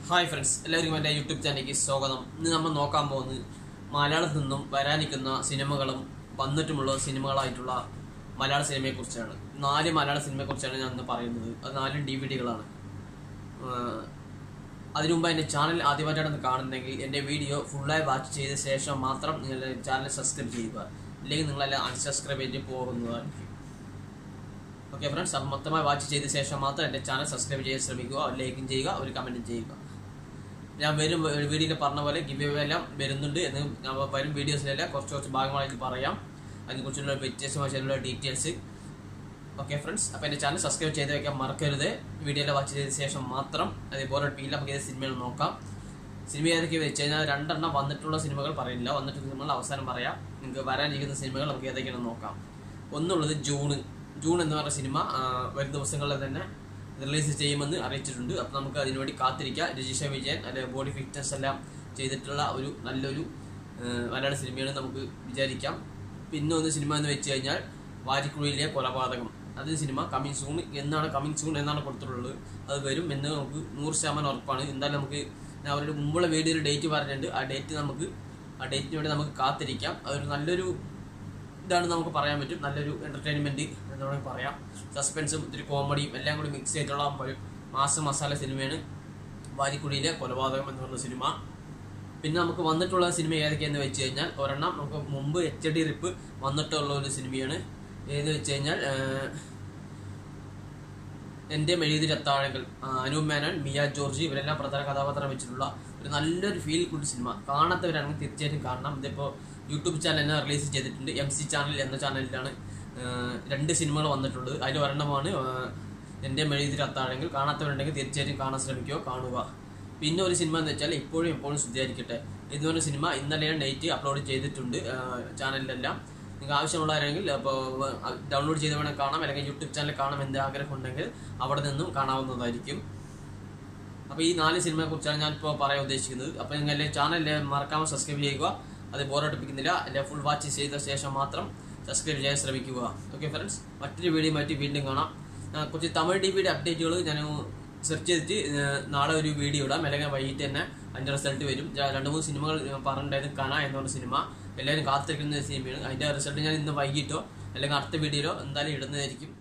hi friends എല്ലാവർക്കും എൻ്റെ YouTube ചാനലിലേക്ക് സ്വാഗതം ഇന്ന് നമ്മൾ നോക്കാൻ പോകുന്നത് മലയാളത്തിൽ നിന്നും വരാനിരിക്കുന്ന സിനിമകളും വന്നിട്ടുമുള്ള സിനിമകളായിട്ടുള്ള മലയാള സിനിമയെക്കുറിച്ചാണ് നാല് മലയാള സിനിമയെക്കുറിച്ചാണ് ഞാൻ ഇന്ന് പറയുന്നത് അത് നാലും ഡി വി ഡികളാണ് അതിനു മുമ്പ് എൻ്റെ ചാനൽ ആദ്യമായിട്ടാണ് കാണുന്നതെങ്കിൽ എൻ്റെ വീഡിയോ ഫുള്ളായി വാച്ച് ചെയ്ത ശേഷം മാത്രം നിങ്ങൾ ചാനൽ സബ്സ്ക്രൈബ് ചെയ്യുക ഇല്ലെങ്കിൽ നിങ്ങളെല്ലാം അൺസബ്സ്ക്രൈബ് ചെയ്ത് പോകുന്നതായിരിക്കും ഓക്കെ ഫ്രണ്ട്സ് അപ്പം മൊത്തമായി വാച്ച് ചെയ്ത ശേഷം മാത്രം എൻ്റെ ചാനൽ സബ്സ്ക്രൈബ് ചെയ്യാൻ ശ്രമിക്കുക ലൈക്കും ചെയ്യുക ഒരു കമൻറ്റും ചെയ്യുക ഞാൻ വരും വീഡിയോയിൽ പറഞ്ഞ പോലെ ഗിവ് എല്ലാം വരുന്നുണ്ട് എന്ന് ഞാൻ വരും വീഡിയോസിലെല്ലാം കുറച്ച് കുറച്ച് ഭാഗങ്ങളായിട്ട് പറയാം അതിനെക്കുറിച്ചുള്ള വ്യത്യസ്തമായിട്ടുള്ള ഡീറ്റെയിൽസ് ഓക്കെ ഫ്രണ്ട്സ് അപ്പോൾ എൻ്റെ ചാനൽ സബ്സ്ക്രൈബ് ചെയ്ത് വെക്കാൻ മറക്കരുത് വീഡിയോയിൽ വാച്ച് ചെയ്ത ശേഷം മാത്രം അതേപോലെ പിന്നെ നമുക്ക് ഏത് സിനിമകൾ നോക്കാം സിനിമ ഏതൊക്കെ വെച്ച് കഴിഞ്ഞാൽ രണ്ടെണ്ണം വന്നിട്ടുള്ള സിനിമകൾ പറയില്ല വന്നിട്ടുള്ള സിനിമകൾ അവസാനം പറയാം നിങ്ങൾക്ക് വരാനിരിക്കുന്ന സിനിമകൾ നമുക്ക് ഏതൊക്കെയാണെന്ന് നോക്കാം ഒന്നുള്ളത് ജൂണ് ജൂൺ എന്ന് പറഞ്ഞ സിനിമ ആ, വരും ദിവസങ്ങളിൽ തന്നെ റിലീസ് ചെയ്യുമെന്ന് അറിയിച്ചിട്ടുണ്ട് അപ്പോൾ നമുക്ക് അതിനുവേണ്ടി കാത്തിരിക്കാം രജിഷ വിജയൻ അല്ലെ ബോഡി ഫിറ്റ്നസ് എല്ലാം ചെയ്തിട്ടുള്ള ഒരു നല്ലൊരു ആ, മലയാള സിനിമയാണ് നമുക്ക് വിചാരിക്കാം പിന്നെ ഒന്ന് സിനിമ എന്ന് വെച്ച് കഴിഞ്ഞാൽ വാരിക്കുഴിയിലെ കൊലപാതകം അത് സിനിമ കമ്മിങ് സൂൺ എന്നാണ് കമ്മിങ് സൂൺ എന്നാണ് കൊടുത്തിട്ടുള്ളത് അത് വരും എന്ന് നമുക്ക് നൂറ് ശതമാനം ഉറപ്പാണ് എന്തായാലും നമുക്ക് ഞാൻ അവരുടെ മുമ്പുള്ള വീഡിയോയിൽ ഡേറ്റ് പറഞ്ഞിട്ടുണ്ട് ആ ഡേറ്റ് നമുക്ക് ആ ഡേറ്റിന് വേണ്ടി നമുക്ക് കാത്തിരിക്കാം അതൊരു നല്ലൊരു ഇതാണ് നമുക്ക് പറയാൻ പറ്റും നല്ലൊരു എന്റർടൈൻമെന്റ് എന്ന് വേണമെങ്കിൽ പറയാം സസ്പെൻസും ഇത്തിരി കോമഡിയും എല്ലാം കൂടി മിക്സ് ചെയ്തിട്ടുള്ള ഒരു മാസ് മസാല സിനിമയാണ് വാരിക്കുടിയിലെ കൊലപാതകം എന്ന് പറഞ്ഞ സിനിമ പിന്നെ നമുക്ക് വന്നിട്ടുള്ള സിനിമ ഏതൊക്കെയെന്ന് വെച്ച് കഴിഞ്ഞാൽ ഒരെണ്ണം നമുക്ക് മുമ്പ് എച്ച് ഡി റിപ്പ് വന്നിട്ടുള്ള ഒരു സിനിമയാണ് ഏതെന്ന് വെച്ച് കഴിഞ്ഞാൽ ആഹ്, എൻ്റെ മെഴുതിരത്താഴങ്ങൾ അനൂപ് മേനോൻ മിയ ജോർജ് ഇവരെല്ലാം പ്രധാന കഥാപാത്രം വെച്ചിട്ടുള്ള ഒരു നല്ലൊരു ഫീൽ ഗുഡ് സിനിമ കാണാത്തവരാണെങ്കിൽ തീർച്ചയായിട്ടും കാണണം ഇതിപ്പോൾ യൂട്യൂബ് ചാനൽ തന്നെ റിലീസ് ചെയ്തിട്ടുണ്ട് എം സി ചാനൽ എന്ന ചാനലിലാണ് ആഹ്, രണ്ട് സിനിമകൾ വന്നിട്ടുള്ളത് അതിൽ ഒരെണ്ണമാണ് ആഹ്, എൻ്റെ മെഴുതിരത്താഴങ്ങൾ കാണാത്തവരുണ്ടെങ്കിൽ തീർച്ചയായിട്ടും കാണാൻ ശ്രമിക്കുക കാണുക പിന്നെ ഒരു സിനിമ എന്ന് വെച്ചാൽ ഇപ്പോഴും എപ്പോഴും ശുദ്ധിയായിരിക്കട്ടെ എന്ന് പറഞ്ഞ സിനിമ ഇന്നലെ നൈറ്റ് അപ്ലോഡ് ചെയ്തിട്ടുണ്ട് ആഹ്, ചാനലിലെല്ലാം നിങ്ങൾക്ക് ആവശ്യമുള്ളവരെങ്കിൽ അപ്പോൾ ഡൗൺലോഡ് ചെയ്ത് വേണം കാണാം അല്ലെങ്കിൽ യൂട്യൂബ് ചാനൽ കാണാം എന്ന് ആഗ്രഹം ഉണ്ടെങ്കിൽ അവിടെ നിന്നും കാണാവുന്നതായിരിക്കും അപ്പോൾ ഈ നാല് സിനിമയെ കുറിച്ചാണ് ഞാൻ ഇപ്പോൾ പറയാൻ ഉദ്ദേശിക്കുന്നത് അപ്പോൾ നിങ്ങൾ ചാനൽ മറക്കാമോ സബ്സ്ക്രൈബ് ചെയ്യുക അത് ബോറടിപ്പിക്കുന്നില്ല അല്ലെ ഫുൾ വാച്ച് ചെയ്ത ശേഷം മാത്രം സബ്സ്ക്രൈബ് ചെയ്യാൻ ശ്രമിക്കുക ഓക്കെ ഫ്രണ്ട്സ് മറ്റൊരു വീഡിയോ മാറ്റി വീണ്ടും കാണാം ആ, കുറച്ച് തമിഴ് ടി വിയുടെ അപ്ഡേറ്റുകൾ ഞാൻ സെർച്ച് ചെയ്തിട്ട് ഏഹ്, നാളെ ഒരു വീഡിയോ ഇടാം അല്ലെങ്കിൽ വൈകിട്ട് തന്നെ അതിൻ്റെ റിസൾട്ട് വരും ഞാൻ രണ്ട് മൂന്ന് സിനിമകൾ ഞാൻ പറഞ്ഞിട്ടുണ്ടായിരുന്നു കണ എന്ന് പറഞ്ഞ സിനിമ എല്ലാവരും കാത്തിരിക്കുന്ന സിനിമയാണ് അതിൻ്റെ റിസൾട്ട് ഞാൻ ഇന്ന് വൈകിട്ടോ അല്ലെങ്കിൽ അടുത്ത വീഡിയോയിലോ എന്തായാലും ഇടുന്നതായിരിക്കും